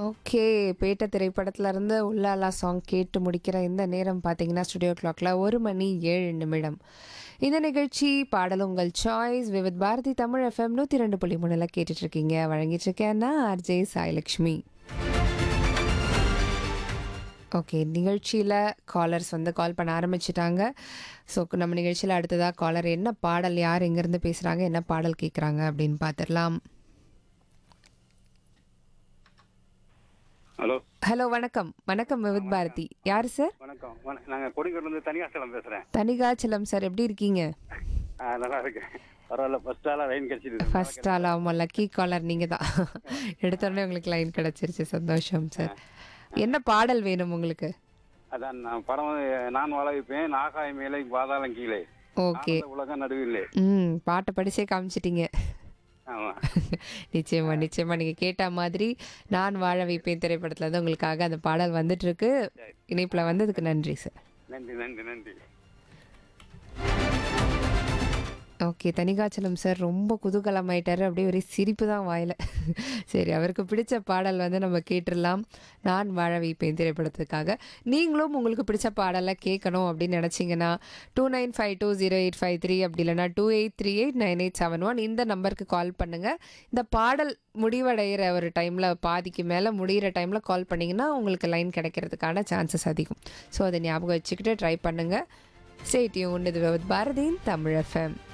okay பேட்ட திரைப்படத்துல இருந்து உள்ளாலா song கேட்டு முடிக்கிற இந்த நேரம் பார்த்தீங்கன்னா ஸ்டுடியோ கிளாக்ல ஒரு மணி ஏழு நிமிடம் இந்த நிகழ்ச்சி பாடல் உங்கள் சாய்ஸ் விவித் பாரதி தமிழ் எஃப்எம் நூற்றி ரெண்டு புள்ளி மூணில் கேட்டுட்டு இருக்கீங்க வழங்கிட்டு இருக்கேன் நான் ஆர்ஜே சாய்லக்ஷ்மி ஓகே நிகழ்ச்சியில் காலர்ஸ் வந்து கால் பண்ண ஆரம்பிச்சிட்டாங்க ஸோ நம்ம நிகழ்ச்சியில் அடுத்ததாக காலர் என்ன பாடல் யார் எங்கேருந்து பேசுகிறாங்க என்ன பாடல் கேட்குறாங்க அப்படின்னு பார்த்துடலாம் ஹலோ ஹலோ வணக்கம் வணக்கம் விவித் பாரதி யார் சார் வணக்கம் வண- நாங்க கொடிக்கூர்லேருந்து தனியாசலம் பேசுறேன் தனிகாச்சலம் சார் எப்படி இருக்கீங்க ஆ, நல்லா இருக்கேன் பரவாயில்ல ஃபர்ஸ்ட் ஆளா லைன் கிடைச்சிது ஃபர்ஸ்ட் ஆள் ஆமாம் லக்கி காலர் நீங்கள் தான் எடுத்தோடனே உங்களுக்கு லைன் கிடச்சிருச்சு சந்தோஷம் சார் என்ன பாடல் வேணும் உங்களுக்கு அதான் நான் படம் வந்து நான் வாழ வைப்பேன் நாகாய மேலே பாதாளம் கீழே ஓகே ஆனந்த உலகம் நடுவில்லை ம் பாட்டை படிச்சே காமிச்சிட்டீங்க ஆமா நிச்சயமா நிச்சயமா நீங்க கேட்ட மாதிரி நான் வாழ வைப்பேன் திரைப்படத்துல இருந்து உங்களுக்காக அந்த பாடல் வந்துட்டு இருக்கு இணைப்புல வந்ததுக்கு நன்றி சார் நன்றி நன்றி நன்றி ஓகே தனிகாச்சலம் சார் ரொம்ப குதூகலமாயிட்டாரு அப்படியே ஒரே சிரிப்பு தான் வாயில சரி அவருக்கு பிடிச்ச பாடல் வந்து நம்ம கேட்டுடலாம் நான் வாழ வைப்பேன் திரைப்படத்துக்காக நீங்களும் உங்களுக்கு பிடிச்ச பாடலை கேட்கணும் அப்படின்னு நினச்சிங்கன்னா two nine five two zero eight five three அப்படி இல்லைனா two eight three eight nine eight seven one இந்த நம்பருக்கு கால் பண்ணுங்கள் இந்த பாடல் முடிவடைகிற ஒரு டைமில் பாதிக்கு மேலே முடிகிற டைமில் கால் பண்ணிங்கன்னா உங்களுக்கு லைன் கிடைக்கிறதுக்கான சான்சஸ் அதிகம் ஸோ அதை ஞாபகம் வச்சுக்கிட்டு ட்ரை பண்ணுங்கள் ஸ்டேட்யூன் இது பாரதியின் தமிழ் எஃப்எம்